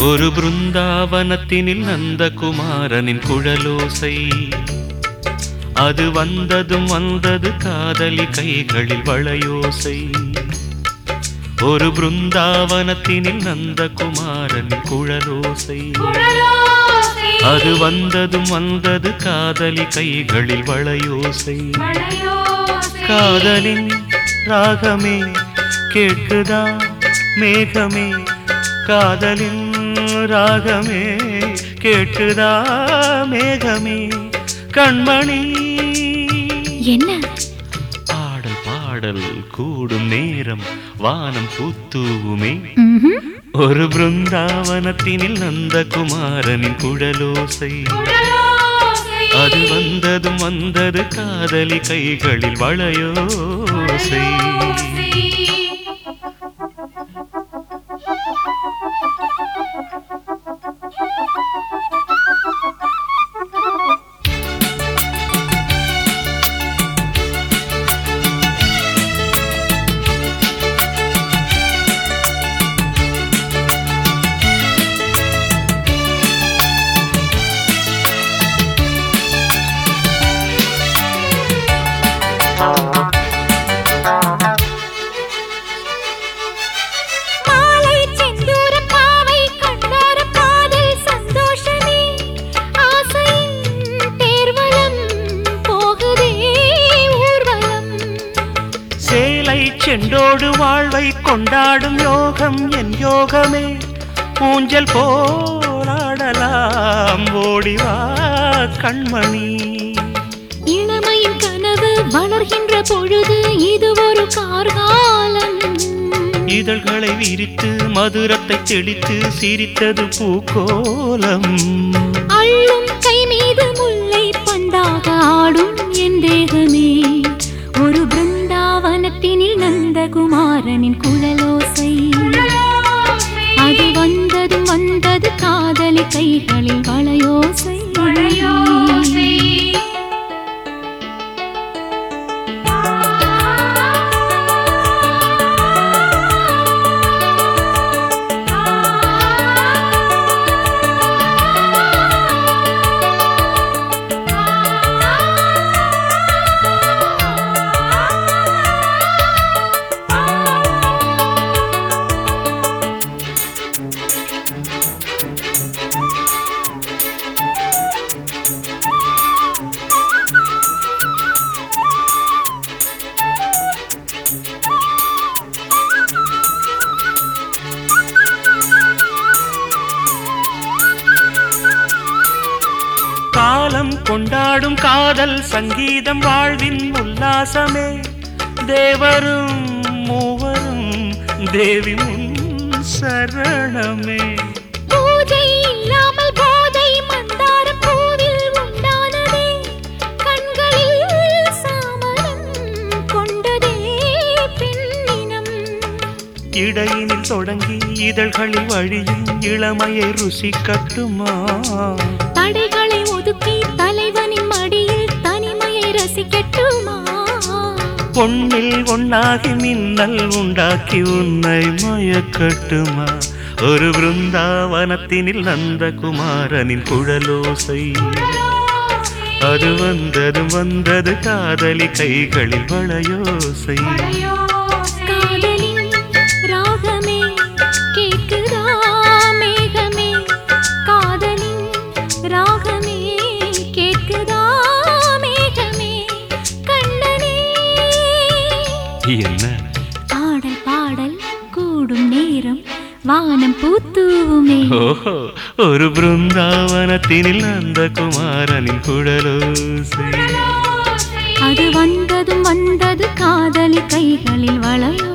ஒரு பிருந்தாவனத்தினில் நந்தகுமாரனின் குழலோசை அது வந்ததும் வந்தது காதலி கைகளில் வளையோசை ஒரு பிருந்தாவனத்தினில் நந்தகுமாரனின் குழலோசை குழலோசை அது வந்ததும் வந்தது காதலி கைகளில் வளையோசை மழையோசை காதலின் ராகமே கேட்குதா மேகமே காதலின் ராகமே கேட்குதா மேகமே கண்மணி என்ன பாடல் பாடல் கூடும் நேரம் வானம் பூத்தூவுமே ம்ஹும். ஒரு பிருந்தாவனத்தினில் நந்தகுமாரனின் குழலோசை குழலோசை அது வந்ததும் வந்தது காதலி கைகளில் வளையோசை மாலை செந்தூர பாவை கண்ணார காதல் சந்தோஷமே ஆசையின் தேர்வலம் போகுதே ஊர்வலம் சேலை செண்டோடு வாழ்வை கொண்டாடும் யோகம் என் யோகமே ஊஞ்சல் போராடலாம் ஓடிவா கண்மணி இளமையின் கனவு வளர்கின்ற பொழுது இது ஒரு கார்காலம் இதழ்களை விரித்து மதுரத்தை தெளித்து சிரித்தது பூக்கோலம் அள்ளும் கை மீது முல்லை பந்தாக ஆடும் என் தேகமே ஒரு பிருந்தாவனத்தினில் நந்தகுமாரனின் குழலோசை அது வந்ததும் வந்தது காதலி கைகளில் வளையோசை மழையோசை காலம் கொண்டாடும் காதல் சங்கீதம் வாழ்வின் உல்லாசமே தேவரும் மூவரும் தேவி முன் சரணமே பூஜை இல்லாமல் போதை மந்தார பூவில் உண்டானதே கண்களில் சாமரம் கொண்டதே பெண்ணினம் இடையினில் தொடங்கி இதழ்களில் வழியும் இளமையை ருசி கட்டுமா தடைகளை ஒதுக்கி தலைவனின் மடியில் தனிமையை ரசிக்கட்டுமா பொன்னில் ஒன்னாகி மின்னல் உண்டாக்கி உன்னை மயக்கட்டுமா ஒரு பிருந்தாவனத்தினில் நந்தகுமாரனின் குழலோசை அது வந்தது வந்தது காதலி கைகளில் வளையோசை காதலின் ராகமே கேட்குதா மேகமே காதலின் ராகமே கேட்குதா மேகமே கண்ணனே என்ன பாடல் பாடல் கூடும் நேரம் வானம் பூத்தூவுமே ஓஹோ ஒரு பிருந்தாவனத்தினில் நந்தகுமாரனின் குழலோசை அது வந்ததும் வந்தது காதலி கைகளில் வளையோ